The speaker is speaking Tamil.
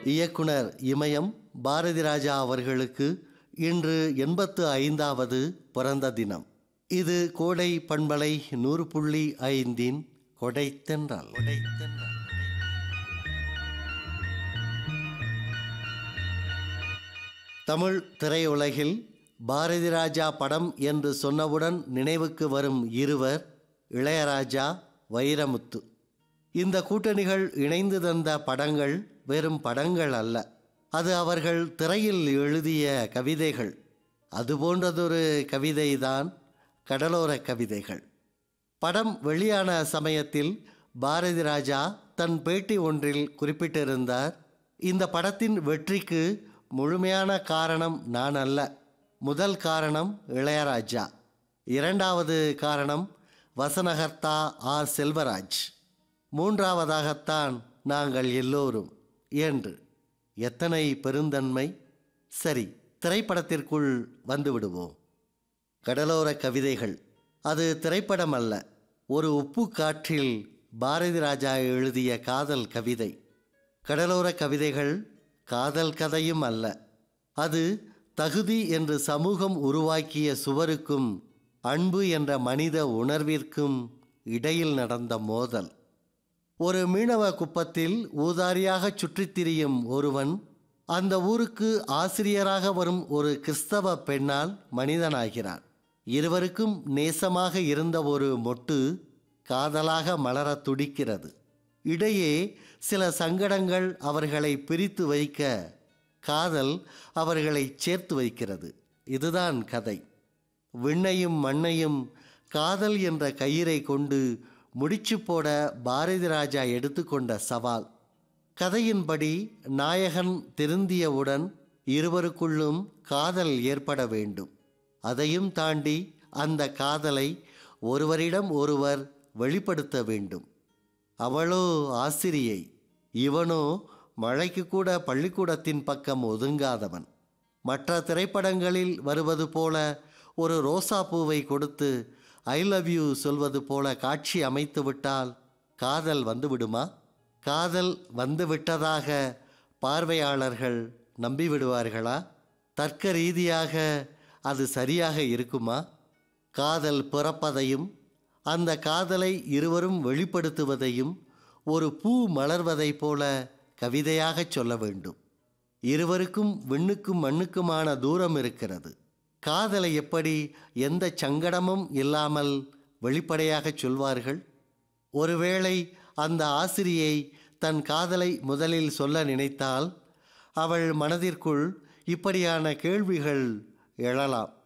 இயக்குனர் இமயம் பாரதி ராஜா அவர்களுக்கு இன்று எண்பத்து ஐந்தாவது பிறந்த தினம் இது கோடை பண்பலை நூறு புள்ளி ஐந்தின் கொடைத்தென்றல் கொடைத்தென்றல் தமிழ் திரையுலகில் பாரதி ராஜா படம் என்று சொன்னவுடன் நினைவுக்கு வரும் இருவர் இளையராஜா வைரமுத்து இந்த கூட்டணிகள் இணைந்து தந்த படங்கள் வெறும் படங்கள் அல்ல அது அவர்கள் திரையில் எழுதிய கவிதைகள் அதுபோன்றதொரு கவிதைதான் கடலோர கவிதைகள் படம் வெளியான சமயத்தில் பாரதி ராஜா தன் பேட்டி ஒன்றில் குறிப்பிட்டிருந்தார் இந்த படத்தின் வெற்றிக்கு முழுமையான காரணம் நான் அல்ல முதல் காரணம் இளையராஜா இரண்டாவது காரணம் வசனகர்த்தா ஆர் செல்வராஜ் மூன்றாவதாகத்தான் நாங்கள் எல்லோரும் என்று எத்தனை பெருந்தன்மை சரி திரைப்படத்திற்குள் வந்து விடுவோம் கடலோர கவிதைகள் அது திரைப்படம் அல்ல ஒரு உப்பு காற்றில் பாரதி ராஜா எழுதிய காதல் கவிதை கடலோர கவிதைகள் காதல் கதையும் அல்ல அது தகுதி என்று சமூகம் உருவாக்கிய சுவருக்கும் அன்பு என்ற மனித உணர்விற்கும் இடையில் நடந்த மோதல் ஒரு மீனவ குப்பத்தில் ஊதாரியாக சுற்றித் திரியும் ஒருவன் அந்த ஊருக்கு ஆசிரியராக வரும் ஒரு கிறிஸ்தவ பெண்ணால் மனிதனாகிறான் இருவருக்கும் நேசமாக இருந்த ஒரு மொட்டு காதலாக மலரத் துடிக்கிறது இடையே சில சங்கடங்கள் அவர்களை பிரித்து வைக்க காதல் அவர்களை சேர்த்து வைக்கிறது இதுதான் கதை விண்ணையும் மண்ணையும் காதல் என்ற கயிறை கொண்டு முடிச்சு போட பாரதி ராஜா எடுத்துக்கொண்ட சவால் கதையின்படி நாயகன் திருந்தியவுடன் இருவருக்குள்ளும் காதல் ஏற்பட வேண்டும் அதையும் தாண்டி அந்த காதலை ஒருவரிடம் ஒருவர் வெளிப்படுத்த வேண்டும் அவளோ ஆசிரியை இவனோ மழைக்கு கூட பள்ளிக்கூடத்தின் பக்கம் ஒதுங்காதவன் மற்ற திரைப்படங்களில் வருவது போல ஒரு ரோசா பூவை கொடுத்து ஐ லவ் யூ சொல்வது போல காட்சி அமைத்து விட்டால் காதல் வந்துவிடுமா காதல் வந்துவிட்டதாக பார்வையாளர்கள் நம்பிவிடுவார்களா தர்க்க ரீதியாக அது சரியாக இருக்குமா காதல் பிறப்பதையும் அந்த காதலை இருவரும் வெளிப்படுத்துவதையும் ஒரு பூ மலர்வதைப் போல கவிதையாகச் சொல்ல வேண்டும் இருவருக்கும் விண்ணுக்கும் மண்ணுக்குமான தூரம் இருக்கிறது காதலை எப்படி எந்த சங்கடமும் இல்லாமல் வெளிப்படையாகச் சொல்வார்கள் ஒருவேளை அந்த ஆசிரியை தன் காதலை முதலில் சொல்ல நினைத்தால் அவள் மனதிற்குள் இப்படியான கேள்விகள் எழலாம்